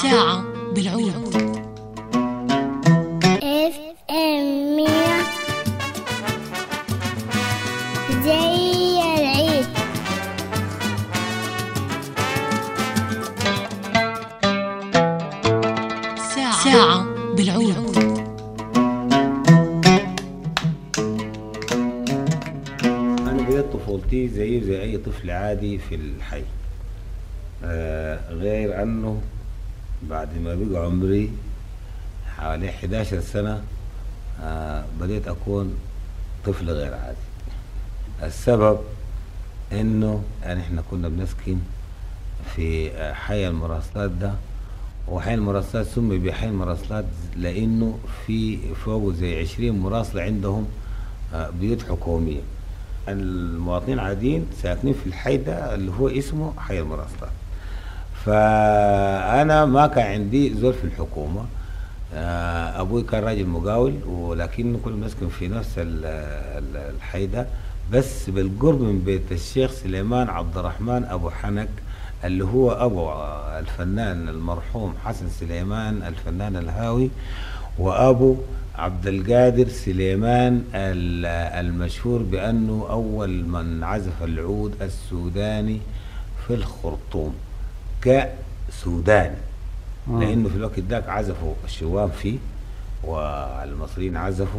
ساعة بالعود اف ام مية زي العيد ساعة, ساعة بالعود أنا بديت طفولتي زي زي أي طفل عادي في الحي آه غير أنه بعد ما بقى عمري حوالي 11 سنة آه بديت أكون طفل غير عادي السبب إنه يعني إحنا كنا بنسكن في آه، حي المراسلات ده وحي المراسلات سمي بحي المراسلات لأنه في فوق زي 20 مراسلة عندهم آه، بيوت حكومية المواطنين عاديين ساكنين في الحي ده اللي هو اسمه حي المراسلات فأنا ما كان عندي زول في الحكومة آه، أبوي كان راجل مقاول ولكن كنا نسكن في نفس ال- ال- الحي ده بس بالقرب من بيت الشيخ سليمان عبد الرحمن أبو حنك اللي هو أبو آه، الفنان المرحوم حسن سليمان الفنان الهاوي وأبو عبد القادر سليمان ال- المشهور بأنه أول من عزف العود السوداني في الخرطوم كسوداني لانه في الوقت ذاك عزفوا الشوام فيه والمصريين عزفوا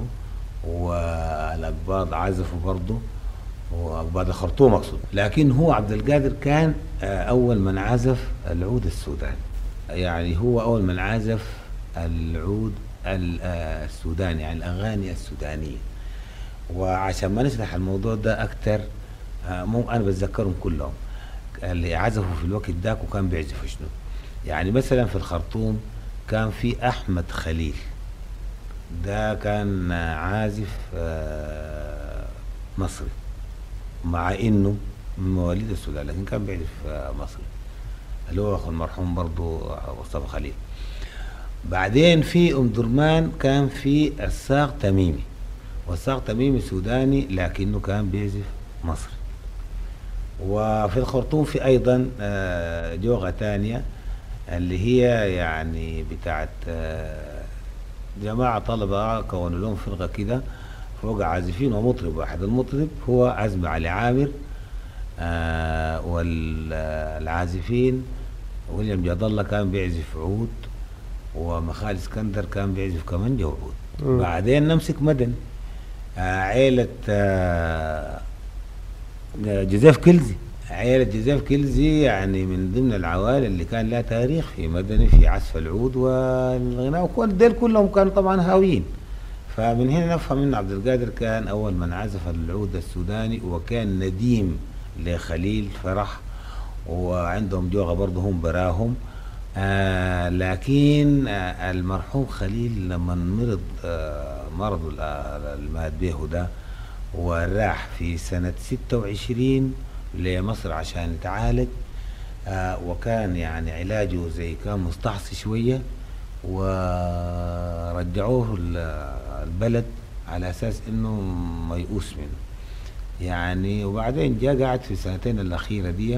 والاقباض عزفوا برضه واقباض الخرطوم اقصد لكن هو عبد القادر كان آه، اول من عزف العود السوداني يعني هو اول من عزف العود ال- آه، السوداني يعني الاغاني السودانيه وعشان ما نشرح الموضوع ده اكتر آه، مو انا بتذكرهم كلهم اللي عزفوا في الوقت ذاك وكان بيعزفوا شنو يعني مثلا في الخرطوم كان في احمد خليل ده كان آه، عازف آه، مصري مع انه من مواليد السودان لكن كان بيعزف آه، مصري اللي هو اخو المرحوم برضو آه، مصطفى خليل بعدين في ام درمان كان في الساق تميمي والساق تميمي سوداني لكنه كان بيعزف مصري وفي الخرطوم في ايضا آه، جوغة تانية اللي هي يعني بتاعت آه، جماعة طلبة كونوا لهم فرقة كده فوق عازفين ومطرب واحد المطرب هو عزمي علي عامر آه والعازفين ويليام جاد الله كان بيعزف عود ومخال اسكندر كان بيعزف كمانجا وعود بعدين نمسك مدن آه عيلة آه جوزيف كيلزي عيلة جوزيف كيلزي يعني من ضمن العوائل اللي كان لها تاريخ في مدني في عزف العود والغناء وكل ديل كلهم كانوا طبعا هاويين فمن هنا نفهم ان عبد القادر كان اول من عزف العود السوداني وكان نديم لخليل فرح وعندهم جوغة برضه هم براهم آه لكن آه المرحوم خليل لما مرض آه مرضه ال- المات به ده وراح في سنة 26 لمصر عشان يتعالج آه وكان يعني علاجه زي كان مستعصي شوية ورجعوه ال- البلد على أساس إنه ميؤوس منه يعني وبعدين جاء قاعد في السنتين الأخيرة دي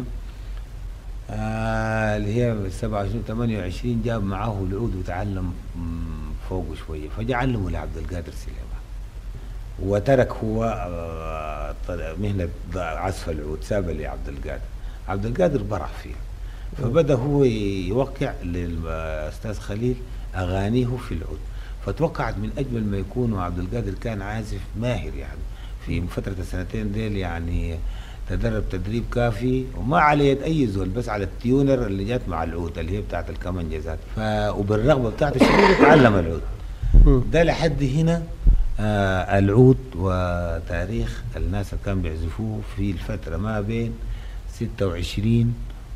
آه اللي هي 27 28 جاب معاه العود وتعلم مم، فوقه شوية فجاء علمه لعبد القادر سليمان وترك هو آه، طل- مهنة ض- عزف العود سابها لعبد القادر عبد القادر برع فيها فبدأ هو يوقع للأستاذ خليل أغانيه في العود فتوقعت من أجمل ما يكون وعبد القادر كان عازف ماهر يعني في فترة السنتين ديل يعني تدرب تدريب كافي وما على يد أي زول بس على التيونر اللي جات مع العود اللي هي بتاعت الكمانجة ذات ف... وبالرغبة بتاعته الشديدة تعلم العود ده لحد هنا آه العود وتاريخ الناس اللي كانوا بيعزفوه في الفترة ما بين 26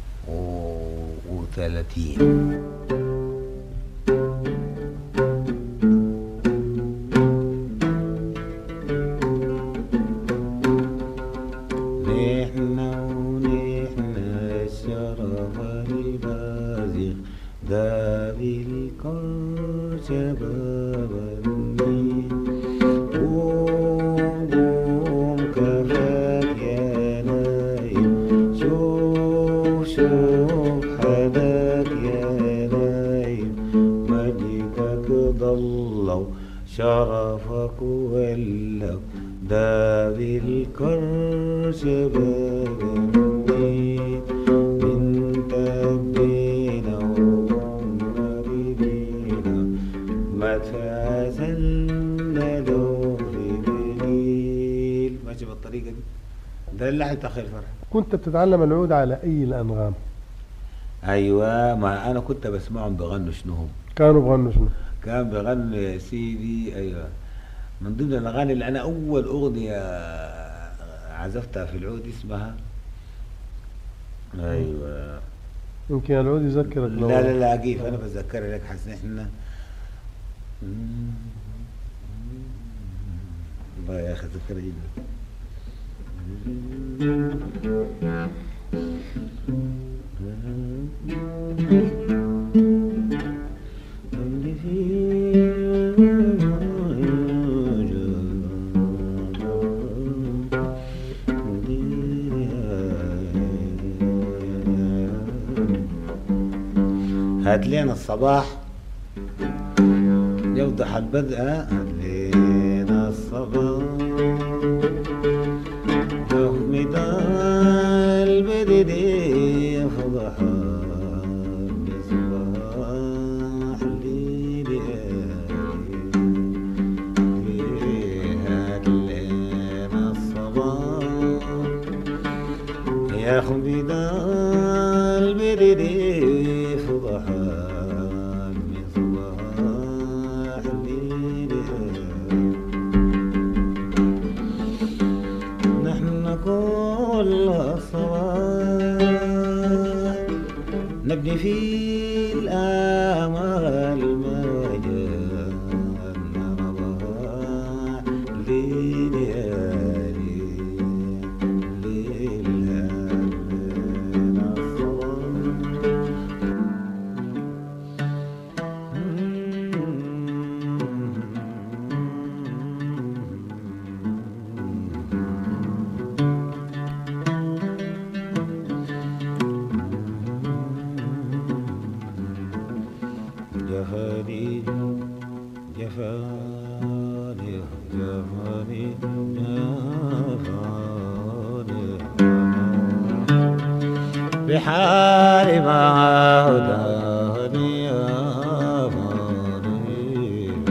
و 30 نحنا ونحنا الشرف البازغ ده بالكون شباب النيل قوم قوم كفاك يا نايم شوف شوف حداك يا نايم شرفك ولو ده بالكرش بغنيت من تبينا ومريدينا ما تفازلنا لو في دليل ماشي بالطريقة دي ده اللحن بتاع خير فرح كنت بتتعلم العود على أي الأنغام ايوه ما انا كنت بسمعهم بغنوا شنو هم كانوا بغنوا شنو كان بغنوا يا سيدي ايوه من ضمن الاغاني اللي انا اول اغنيه عزفتها في العود اسمها ايوه يمكن العود يذكرك لو لا لا لا كيف انا بتذكر لك حسن احنا الله يا اخي تذكر جدا هات لنا الصباح يوضح البدء هات لنا الصباح يوم البدء يفضح بصباح ليلي هات لنا الصباح يا خبيدا البرد فضحا من صباح الليل نحن كل صباح نبني في الآمال ما جاءنا رباح ليالي ليل هلنا جفاني جفاني جفاني جفاني بحال ما هداني يا فاني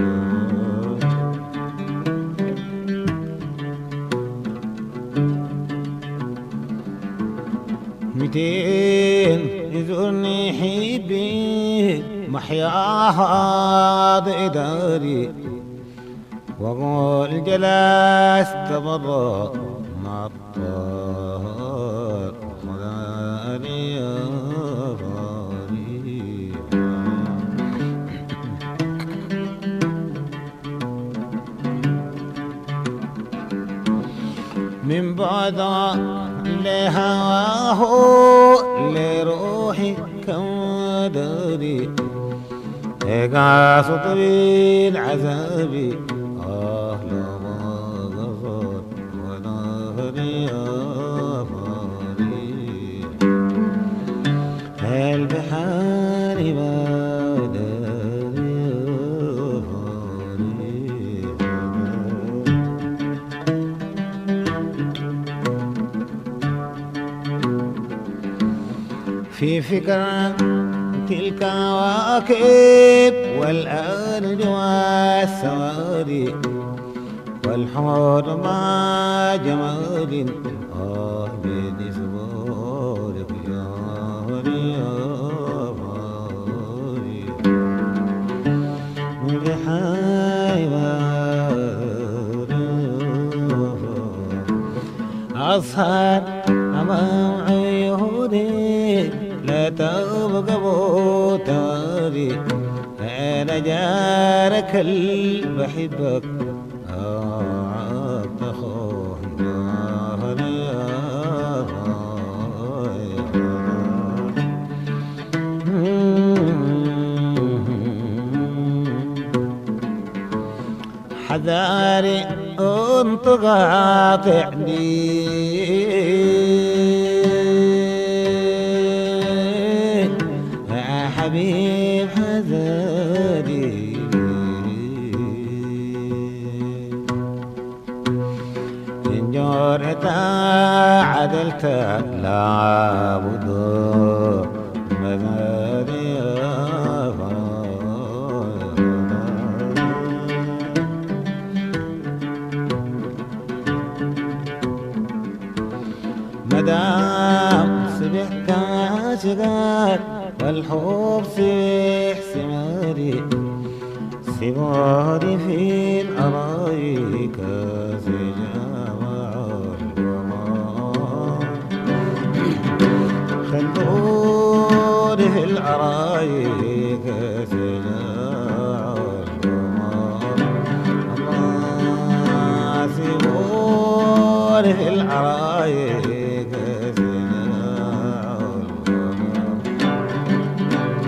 ميتين يزورني حبي محياها إداري وقول جلاس تبرى مع الطهر خلاني يا غالي من بعد لهواه لروحي كم داري قاص طويل عذابي آه لما غفر ونهري يا فاري البحار ما داري يا فاري في فكرة تلك واكب والأرض والسواري والحور مع جمال آه بيدي صبورك يا هري يا فاري أصهر أمام عيوني لا تبقى بوتاري أنا جارك اللي بحبك أوعاك تخون ظهري يا حذاري انت قاطعني يا حبيب حذاري عدلت لابد مداري مدام سبحت عاشقات والحب سيح سماري سواري في الأرايك سجامع القمر خلوني في الأرايك سجامع القمر الله سيبوني في الأرايك سجامع القمر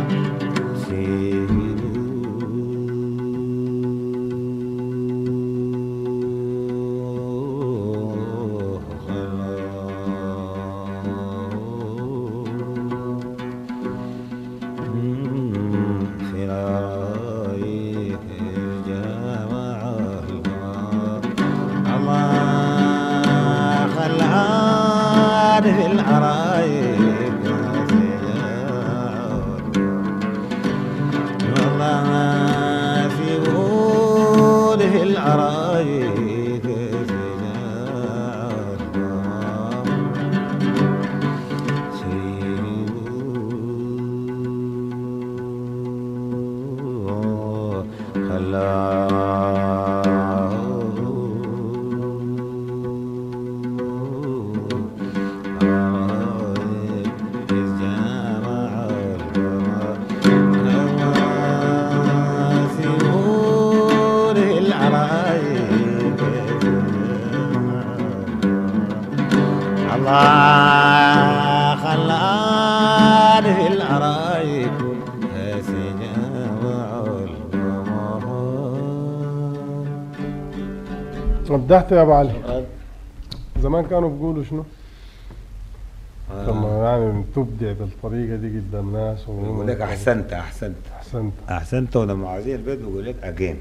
في رايك الجامع الله خلعان في العرايك والله ما في ود في العرايك الله خلاني في العرايك يا سجامع القمر ابدعت يا ابو علي زمان كانوا بيقولوا شنو؟ لما يعني تبدع بالطريقه دي قدام الناس بقول لك احسنت احسنت احسنت احسنت ولما عايزين البيت بقول لك اجين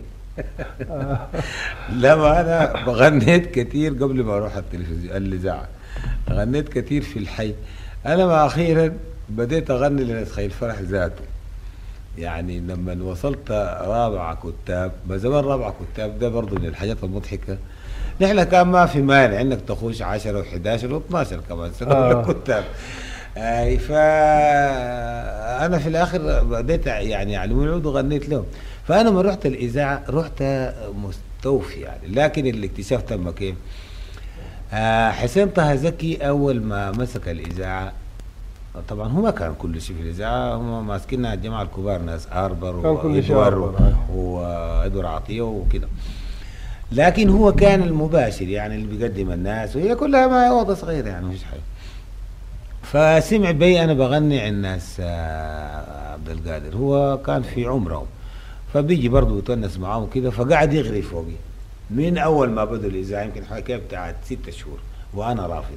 لما انا غنيت كتير قبل ما اروح التلفزيون الاذاعه غنيت كتير في الحي انا ما اخيرا بديت اغني لناس خيل فرح ذاته يعني لما وصلت رابعه كتاب ما زمان رابعه كتاب ده برضه من الحاجات المضحكه نحن كان ما في مانع انك تخش 10 و11 و12 كمان سنه آه. آه. كتاب آه فانا في الاخر بديت يعني يعلمون العود وغنيت لهم فانا لما رحت الاذاعه رحت مستوفي يعني لكن اللي اكتشفت اما كيف آه حسين طه زكي اول ما مسك الاذاعه طبعا هو ما كان كل شيء في الاذاعه هم ماسكينها الجماعه الكبار ناس اربر كان كل شيء وإدوار أربر، أيوة. وادوار عطيه وكده لكن هو كان المباشر يعني اللي بيقدم الناس وهي كلها ما اوضه صغيره يعني مفيش حاجه فسمع بي انا بغني عند ناس آه، عبد القادر هو كان في عمره فبيجي برضه يتونس معاهم كده فقعد يغري فوقي من اول ما بدوا الاذاعه يمكن حكايه بتاعت ست شهور وانا رافض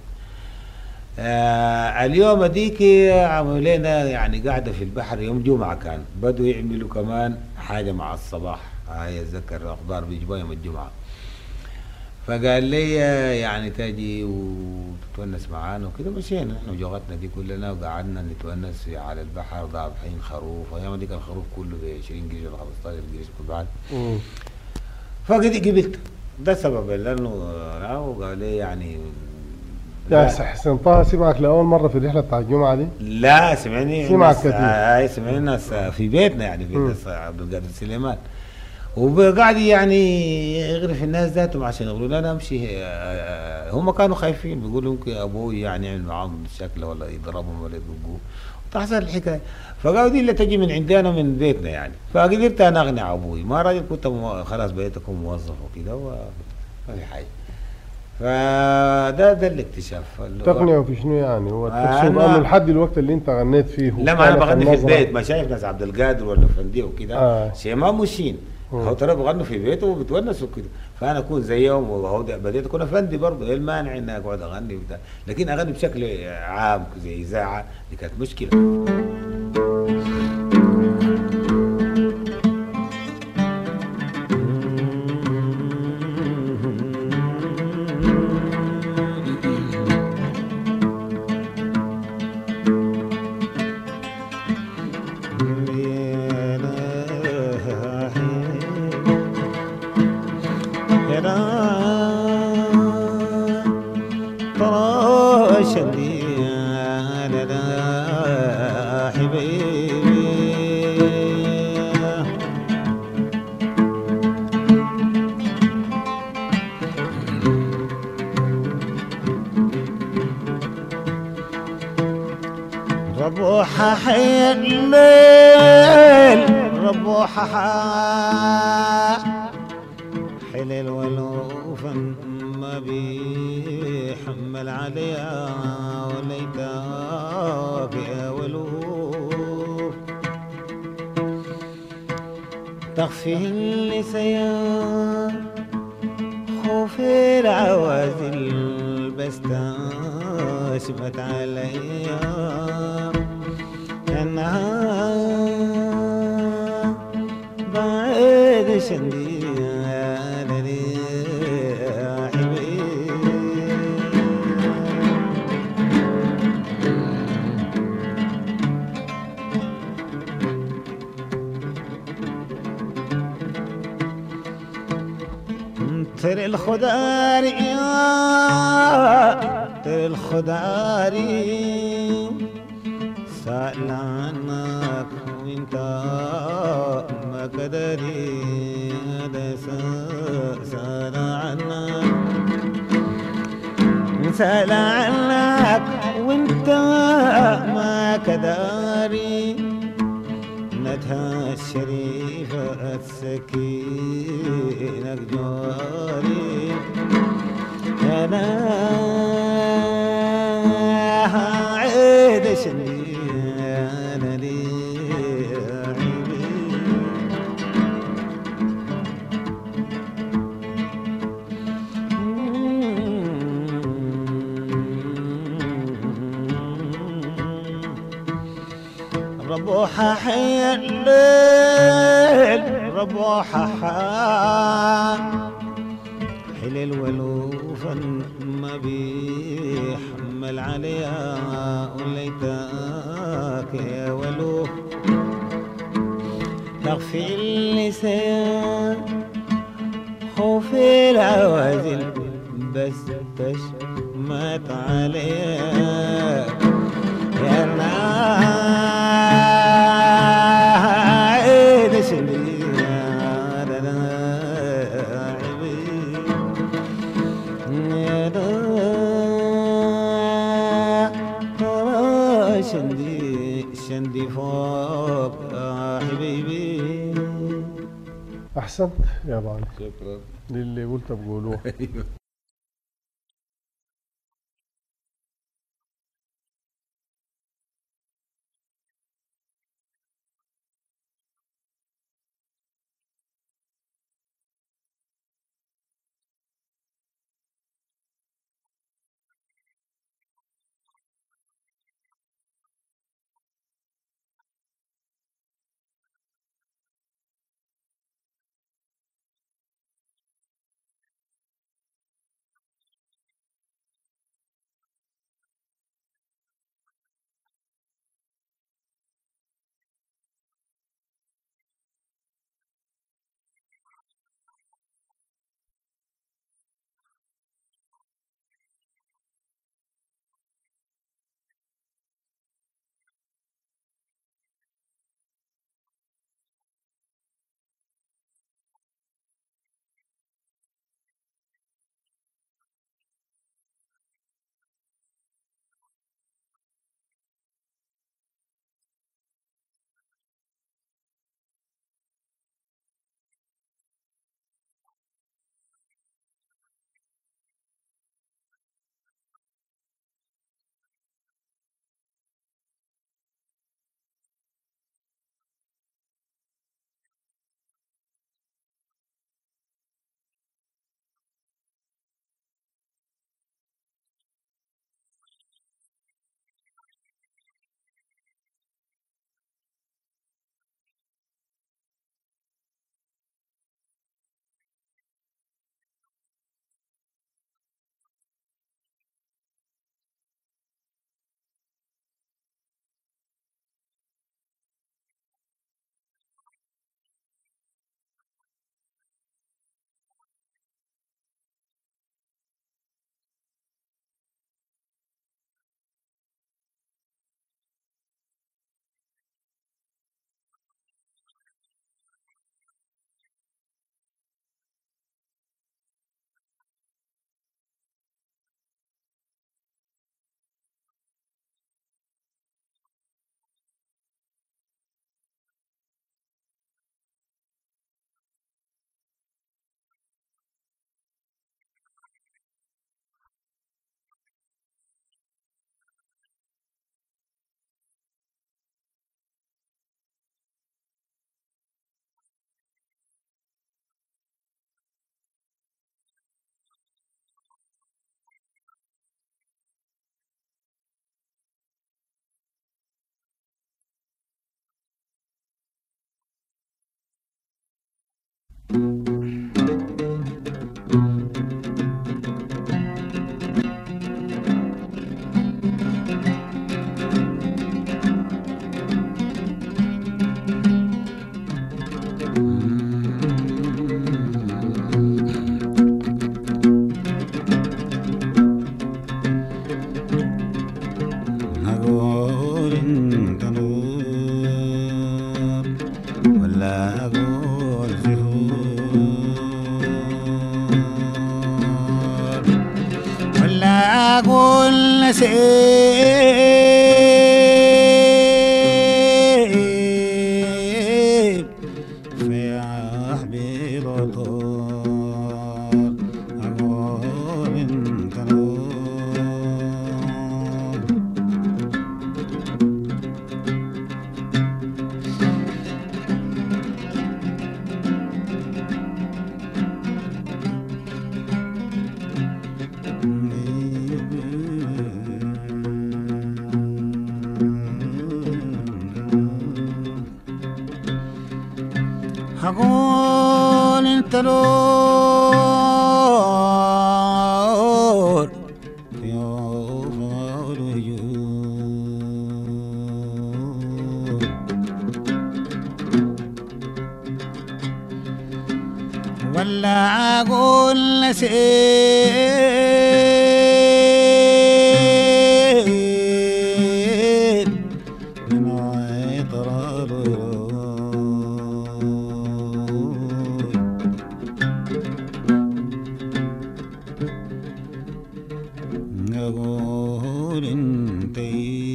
آه اليوم اديك عملوا لنا يعني قاعده في البحر يوم جمعه كان بدوا يعملوا كمان حاجه مع الصباح هاي اتذكر اخبار بيجيبوها يوم الجمعه فقال لي يعني تجي وتتونس معانا وكده مشينا احنا وجوغتنا دي كلنا وقعدنا نتونس في- على البحر ذابحين خروف ايام دي كان الخروف كله ب 20 قرش ولا 15 قرش كل بعد مم. فقد قبلت ده السبب لانه آه، وقال لي يعني يا لا. حسين طه سمعك لاول مره في الرحله بتاع الجمعه دي لا سمعني سمعك ناس- كتير. آه آه، سمعني ناس آه، في بيتنا يعني في مم. ناس عبد القادر سليمان وقاعد يعني يغرف الناس ذاتهم عشان يقولوا لا انا امشي آه، آه، هم كانوا خايفين بيقولوا يمكن ابوي يعني يعمل معاهم شكله ولا يضربهم ولا يدقوه تحصل الحكايه فقالوا دي اللي تجي من عندنا من بيتنا يعني فقدرت انا اقنع ابوي ما راجل كنت مو- خلاص بقيت اكون موظف وكده وما في حاجه فده ده الاكتشاف اللي هو- تقنعه في شنو يعني هو أنا- تقصد انه لحد الوقت اللي انت غنيت فيه لا ما انا كانت بغني في النظرة- البيت ما شايف ناس عبد القادر ولا فندي وكده آه. شيء ما مشين مم. هو ترى بغنوا في بيته وبتونسوا كده فانا اكون زيهم وهو ده- بديت اكون افندي برضه ايه المانع اني اقعد اغني وبتاع لكن اغني بشكل عام زي اذاعه دي كانت مشكله حبيبي ربوحة حي الليل ربوحة حلل ولوفا ما بيحمل عليها وليتاك يا ولوف تخفي اللسيان خوفي العوازل بس تاشفت عليا أنا بعيد شندي ترى الخداري ترى الخداري سأل عنك وانت ما قدري هذا سأل عنك سأل عنك وانت ما كداري نتها الشريفة السكينة جواري أنا عيد شني أنا لي عيبي ربوحة حي الليل ربوحة حل الولوفا ما بيحمل عليها وليتاك يا ولوف تغفي اللسان خوفي العوازل بس تش مات عليها يا ناعد شندي يا ناعبي يا ناعبي شندي شندي فوق يا حبيبي احسنت يا ابو علي شكرا للي قلت بقولوه أقول انت نور ولا أقول زهور ولا أقول نسيب في أحبيب طول أقول انت نور هقول انت نور في أوفار وجود ولا أقول نسيت من عطر الورود أقول انتي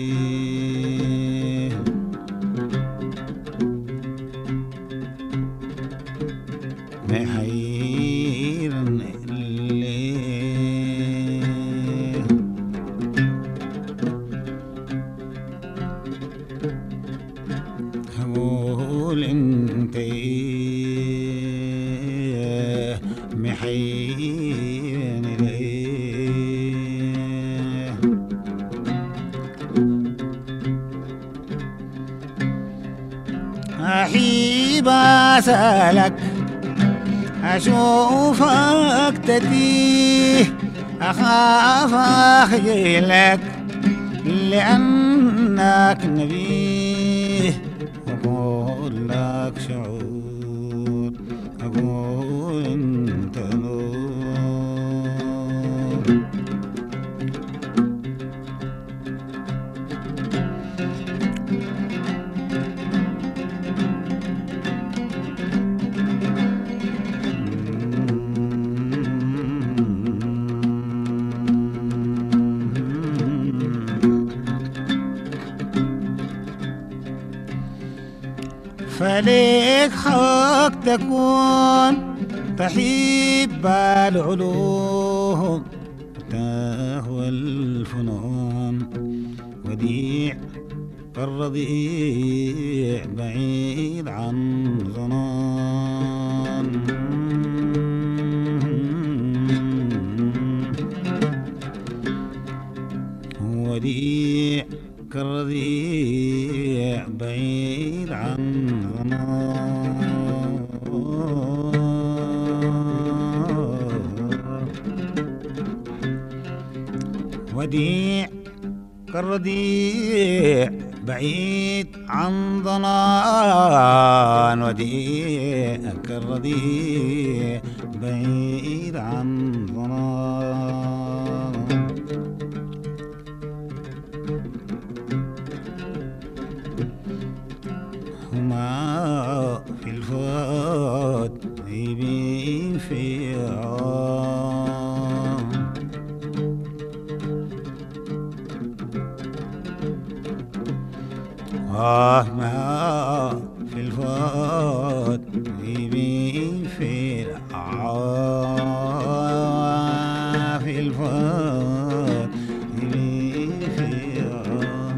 محير الليل هقول انت محيرني ليه أحيب أسألك أشوفك تتيه أخاف أخجلك لأنك نبيه أقول لك شعور أقول أنت نور فليك حق تكون تحب العلوم تهوى الفنون وديع كالرضيع بعيد عن ظنان وديع كالرضيع بعيد عن ظنان وديع كالرضيع بعيد عن ضنان وديع كالرضيع بعيد عن ضنان هما في الفوت غيبين في عام آه ما في الفوت غيبين في العام في الفوت غيبين في العام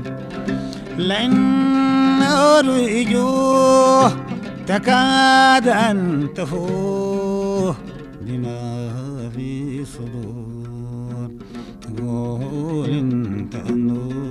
لأن الوجوه تكاد أن تفوه بما في صدور تقول انت النور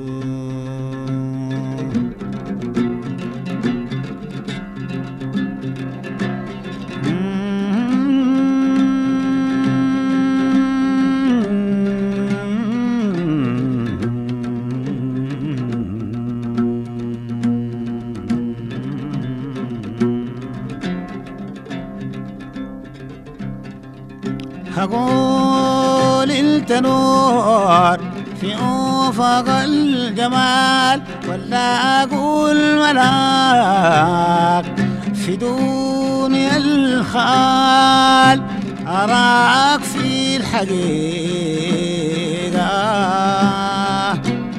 هقول انت نور في افق الجمال ولا اقول ملاك في دنيا الخال اراك في الحقيقه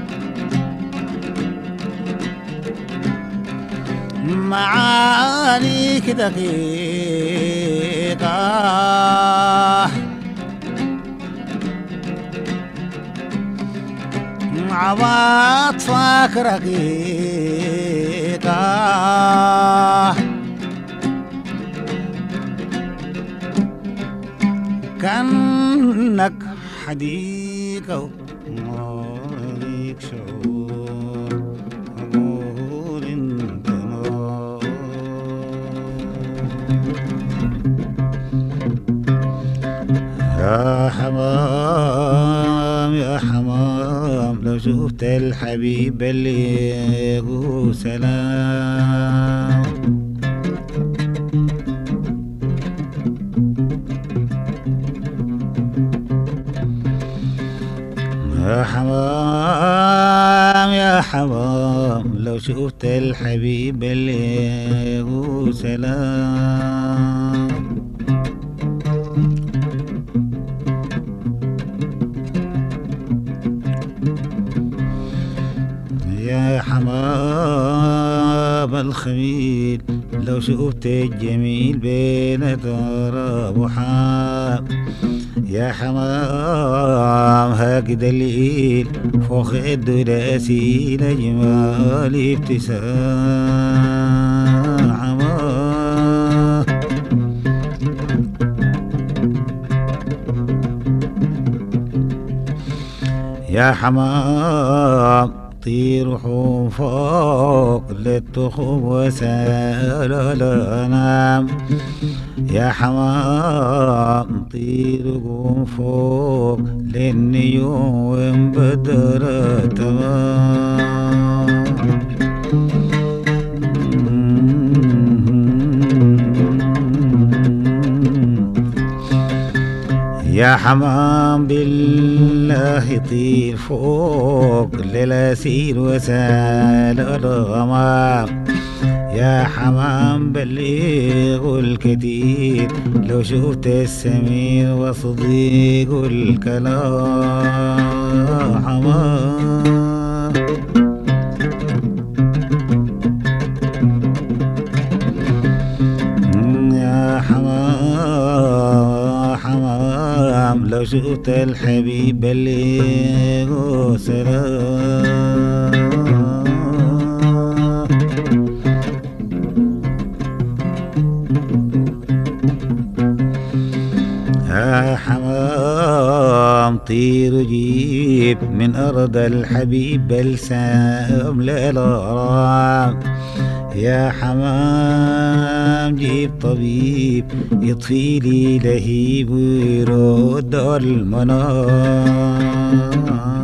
معانيك دقيقة عواطفك رقيقة كأنك حديقة ومالك شعور أقول انت نار يا حمام يا حمام لو شفت الحبيب اللي يقول سلام يا حمام يا حمام لو شفت الحبيب اللي يقول سلام يا حمام الخميل لو شفت الجميل بين تراب وحام يا حمام هاك دليل فوق الدراسي لجمال ابتسام حمام يا حمام طير حوم فوق للتخم وسال الأنام يا حمام طير قوم فوق للنيوم بدر تمام يا حمام بالله طير فوق للأسير وسال الغمام يا حمام بلغ الكثير لو شفت السمير وصديق الكلام حمام يا حمام حمام لو شفت الحبيب بلغه سلام يا حمام طير جيب من أرض الحبيب بلسام للغرام يا حمام جيب طبيب يطفي لي لهيب ويرد المنام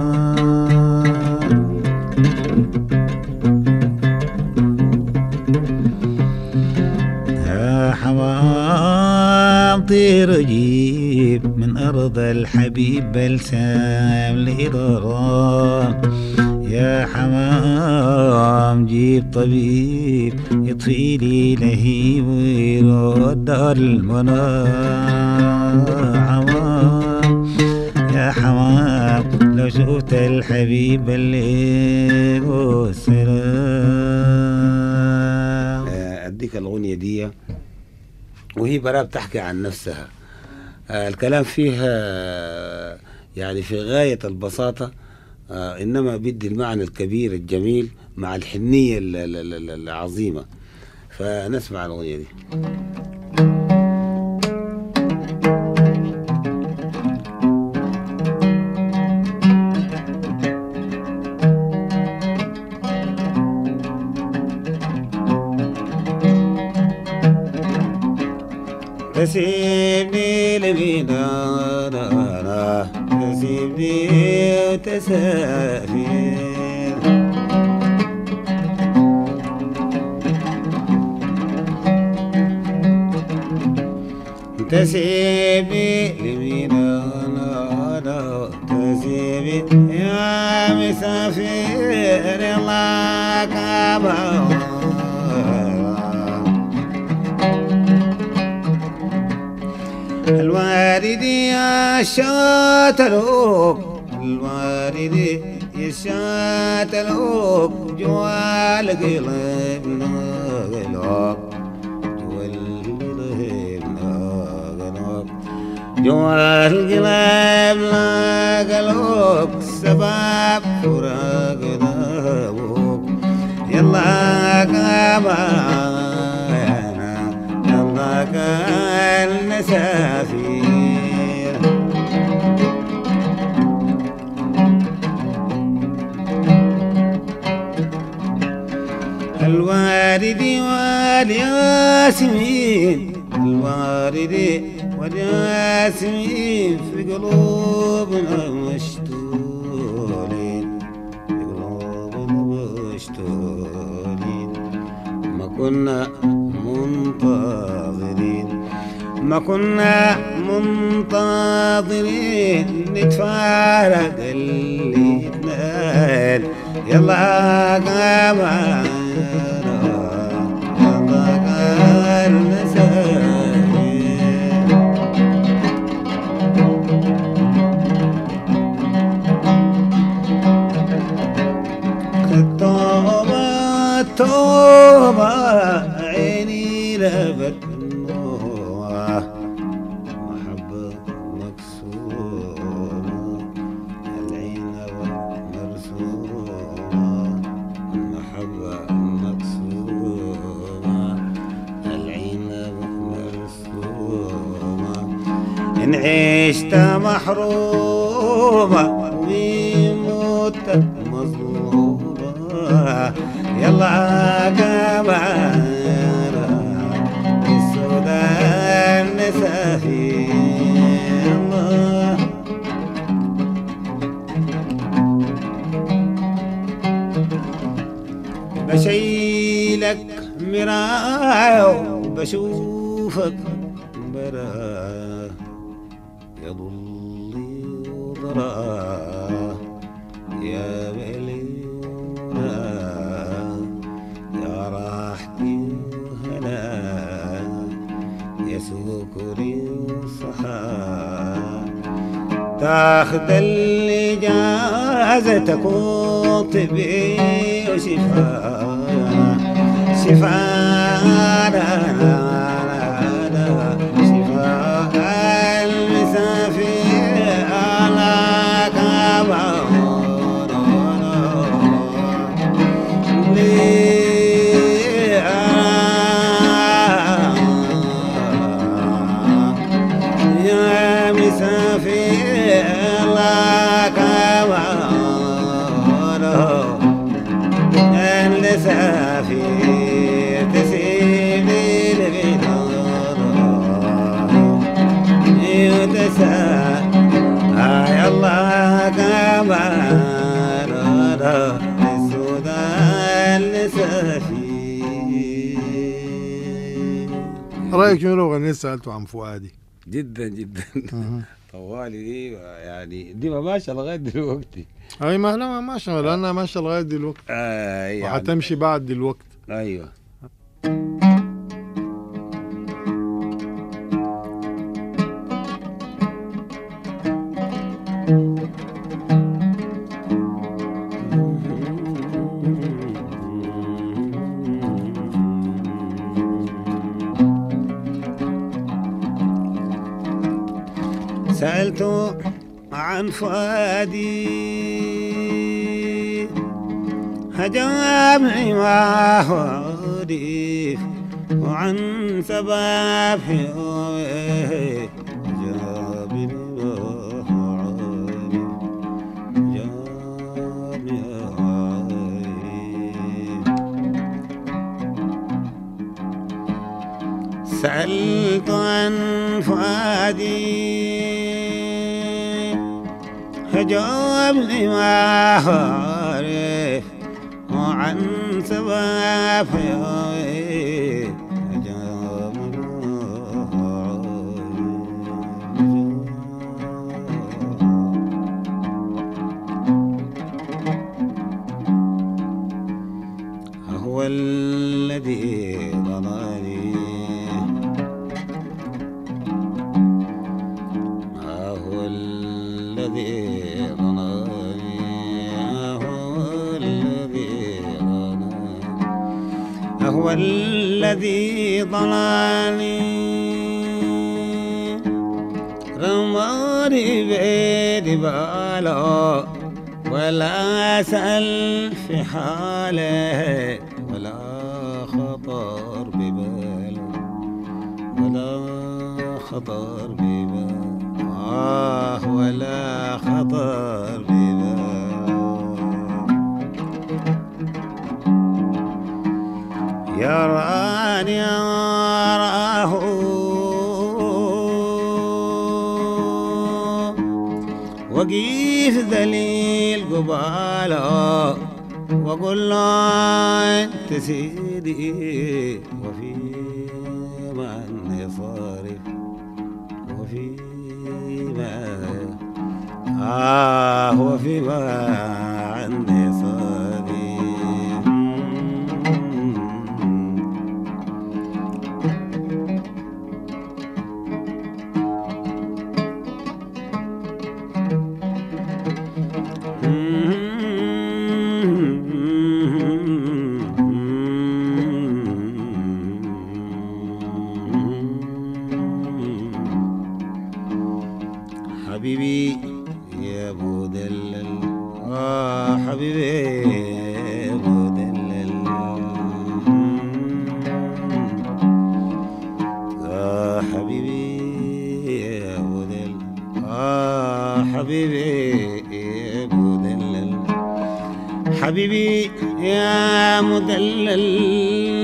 يا حمام طير جيب من أرض الحبيب بلسام لإضرام يا حمام جيب طبيب يطفي لي لهيب ويرد المنام حمام يا حمام لو شفت الحبيب اللي والسلام آه، اديك الاغنيه دي وهي براء بتحكي عن نفسها آه، الكلام فيها آه، يعني في غايه البساطه آه، انما بيدي المعنى الكبير الجميل مع الحنيه ال- ال- ال- العظيمه فنسمع الاغنيه دي تسيبني لمين أنا تسيبني وتسافر تسيبي لمين أنا أنا تسيبي يا مسافر الله كبر الوارد يا شاتلوب الوارد يا شاتلوب جوال قلب نغلوب جوال قلب نغلوب جوال قلب نغلوب سباب فراق ذهبوب يلا كبانا يلا كان سفير الوارد والياسمين الوارد والياسمين في قلوبنا مشتولين في قلوبنا مشتولين ما كنا منتظرين ما كنا منتظرين نتفارق اللي يتنال يلا قمر يلا قمر نسافر التوبة توبة عيني لبت نوح محبة مكسورة العين مرسومة محبة مكسورة العين مرسومة إن عشت محرومة وموت مظلومة يلا كبارة السودان نسافي الله بشيلك مراية وبشوفك برا يضلي وضرا يا مليونا يا راحتي وهنا يا سكري وصحا تاخذ الإجازة تكون طبي وشفاء شفاء لا لا لا لا شفاء المسافر على يا مسافر الله كبره السفير تسيب البدار يتسا هاي الله كبر السودان لسفير رايك شنو لو غنيت سالته عن فؤادي جدا جدا طوالي دي يعني دي ما ماشيه لغايه دلوقتي اي ما لا ما ماشي لانها ماشيه لغايه دلوقتي آه يعني وحتمشي بعد دلوقتي ايوه سألت عن فؤادي هجامي ما هو ريف وعن سباب حيوه جابني ما هو عارف جابني عارف سألت عن فؤادي فجاوبني ما عارف وعن سباب حيوي فجاوبني ما عارف هو الذي ضناني ما هو الذي ضناني ما هو الذي ضناني هو الذي ضناني رماني بيد باله ولا أسأل في حاله ولا خطر بباله ولا خطر بباله آه ولا خطر بباله يراني أراه وقيف ذليل قباله وقل له انت سيدي وفي ما اني صارف وفي ما آه وفي ما عني صارف حبيبي يا ابو دلل اه حبيبي يا ابو دلل اه حبيبي يا ابو دلل اه حبيبي يا ابو دلل حبيبي يا مدلل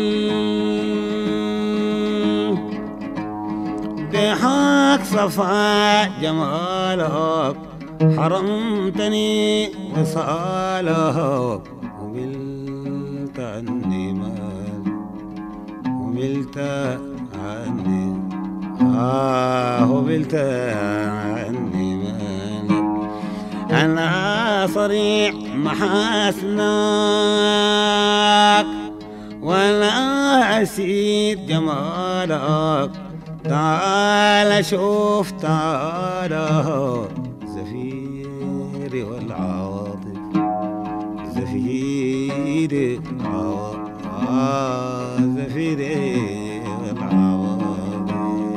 بحق صفاء جمالك حرمتني وصالك وملت عني مال وملت عني آه وملت عني مالك أنا صريع محاسنك ولا أسيد جمالك تعال شوف تعال زفيري والعواطف زفيري والعواطف آه زفيري والعواطف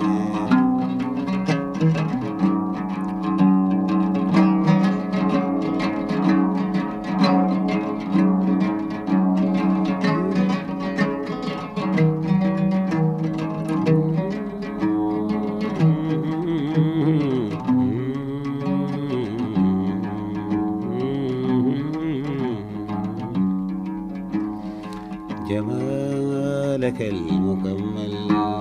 جمالك المكمل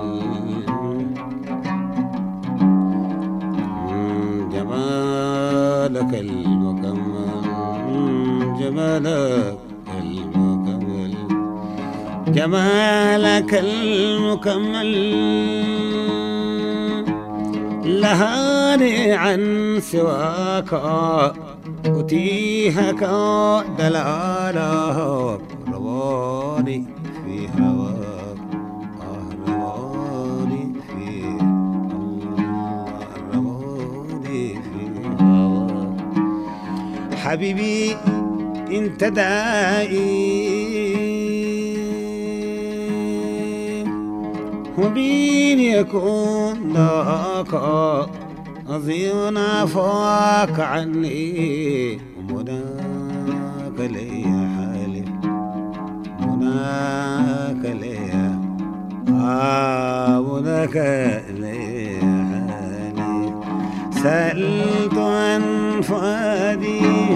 جمالك المكمل جمالك المكمل جمالك المكمل لهاني عن سواك أتيهك دلاله رماني في هواك آه رماني في الله رماني في هواك حبيبي انت دائي وبين يكون ذاك أظن عفاك عني ومناك لي حالف مناك لي آه مناك لي حالف سألت عن فؤادي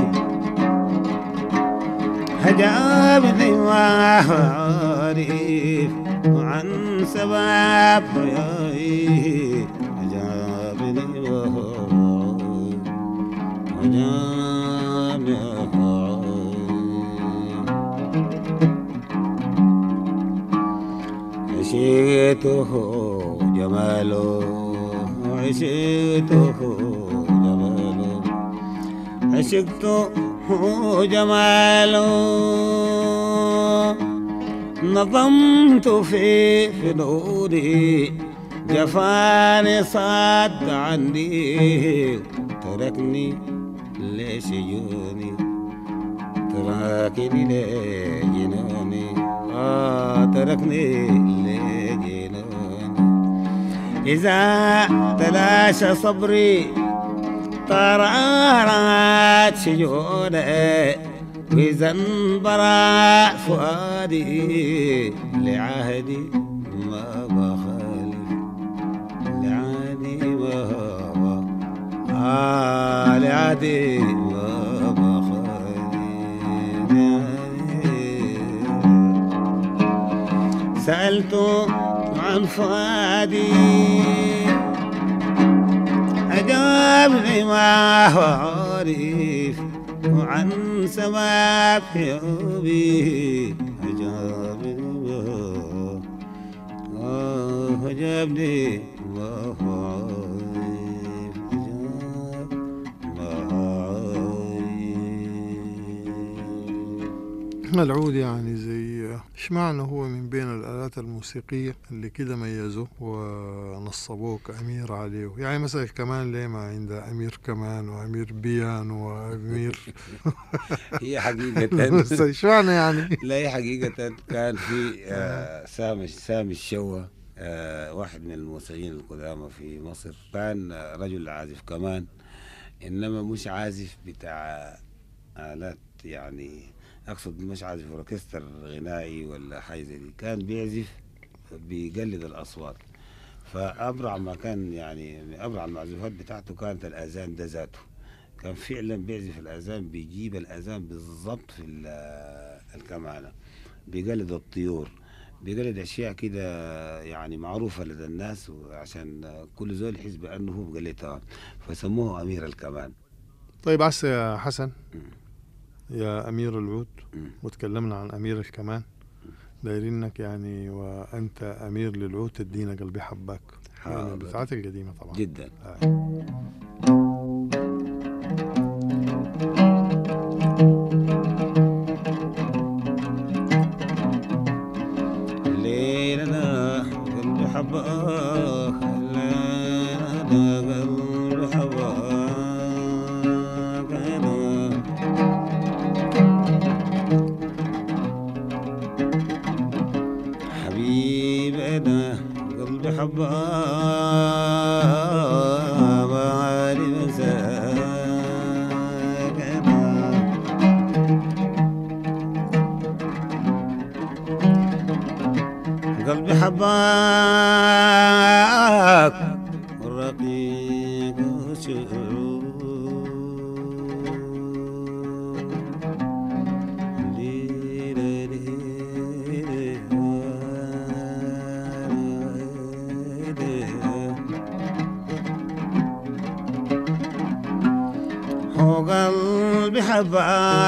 حجابني وعارف وعن سباب رياي حجابني وعارف حجابني وعارف عشيته جماله عشيته جماله عشقته جماله نظمت في فنوني جفاني صد عني تركني ليش يجوني تركني لجنوني آه تركني لجنوني إذا تلاشى صبري طرارات شجوني وإذا انبرى فؤادي لعهدي ما بخالف لعهدي ما آه لعهدي ما بخالف سألت عن فؤادي أجابني ما هو عارف وعن سبب حبي أجابني ما آه أجابني ما هو عارف أجاب ما هو عارف العود يعني زي اشمعنى هو من بين الآلات الموسيقية اللي كده ميزوه ونصبوه كأمير عليه يعني مثلا الكمان ليه ما عنده أمير كمان وأمير بيانو وأمير هي حقيقة بس اشمعنى يعني لا هي حقيقة كان في آه، سامي سامي الشوى آه، واحد من الموسيقيين القدامى في مصر كان آه، رجل عازف كمان انما مش عازف بتاع آلات يعني اقصد مش عازف اوركستر غنائي ولا حاجه زي دي كان بيعزف بيقلد الاصوات فابرع ما كان يعني من ابرع المعزوفات بتاعته كانت الاذان ده ذاته كان فعلا بيعزف الاذان بيجيب الاذان بالضبط في ال- الكمانه بيقلد الطيور بيقلد اشياء كده يعني معروفه لدى الناس عشان كل زول يحس بانه هو بقلدها فسموه امير الكمان طيب عسى يا حسن يا أمير العود مم. وتكلمنا عن أمير الكمان دايرينك يعني وأنت أمير للعود تدينا قلبي حباك يعني حاضر. بتاعت القديمة طبعا جدا ليلنا قلبي حباك ليلنا قلبي حباك أنا حبيبنا قلبي حباك ما لي مساك أنا قلبي حباك والرقيق شعور هو قلبي حباك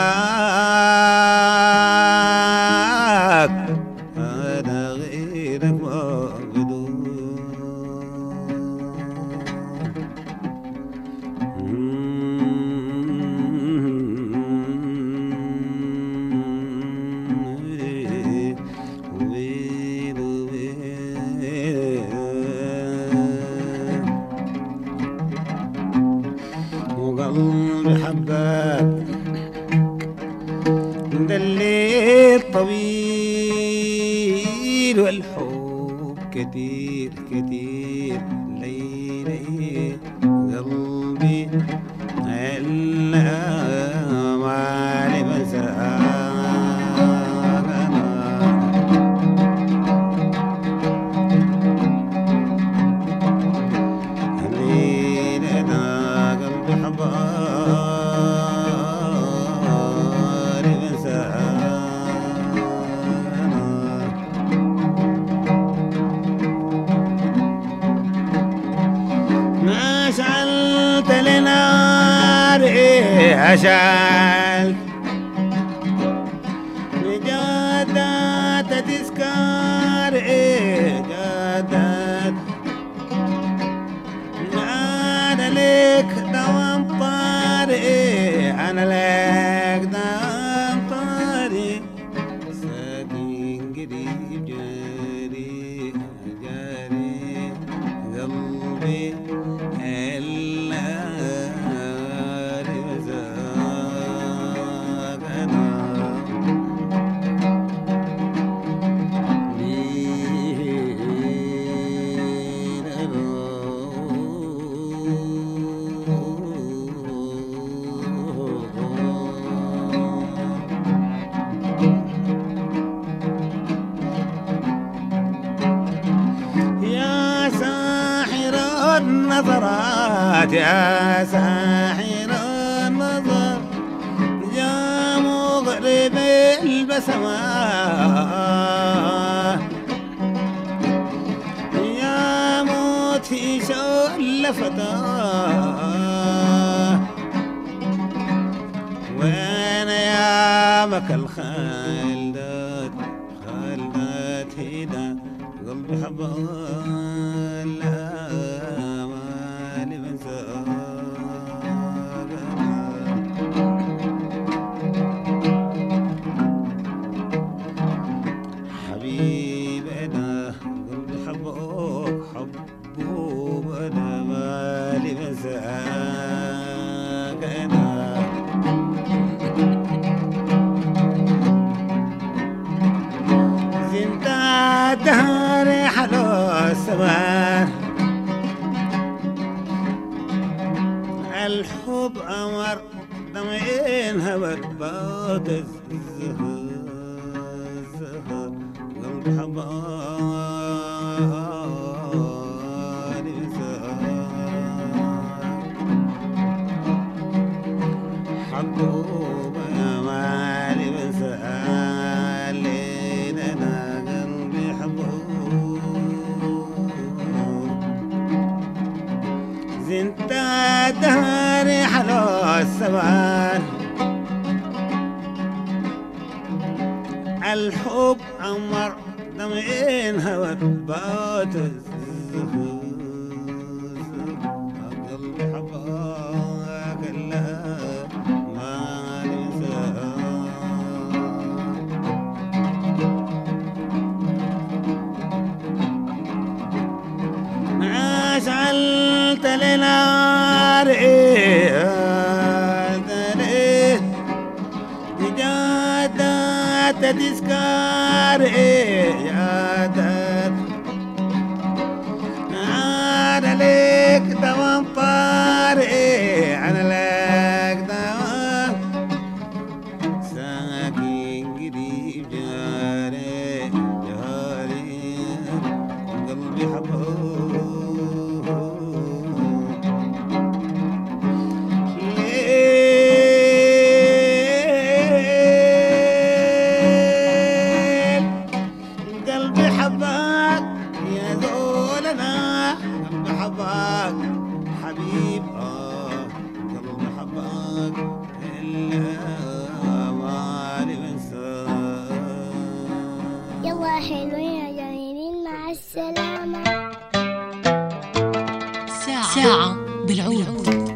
أنا غيرك ما بدون وقلبي حباك ده الليل طويل والحب كتير كتير ليلي قلبي إلا ما لي مساك ليلنا قلبي حبار مساك ما شعلت لنار إيه أشعل جادات تذكار إيه جادات أنا لك دوام طاري أنا لك دوام طاري ساكن قريب جاري جاري قلبي النار مزاق أنا يا ساحر النظرات يا ساحر النظر يا مغرب البسمات يا موت في شل فتاه وين يا مك الخالدات خالدات هيدا قلبي حبال لا مالي بنساك حبيب انا قلبي حبوك حبوب انا مالي بنساك انا زنت الدهر حلو السماء الحب أمر دمعين هبت بات الزهر الزهر قلب حباني حبوب مالي بسالين انا قلبي حبوب زنت دهري حلو السبان الحب أمر دمعين هوت بات الزهور قلبي حباك لا ما ننساك ما شعلت لنار جادت تذكار جادت أنا لك دوام طار أنا لك دوام ساكن قريب جاري جاري قلبي حبوب ليل قلبي حباك يا ذولنا قلبي حباك حبيب آه قلبي حباك إلا مالي بنساك يلا حلوين يا جميلين مع السلامة ساعة بالعود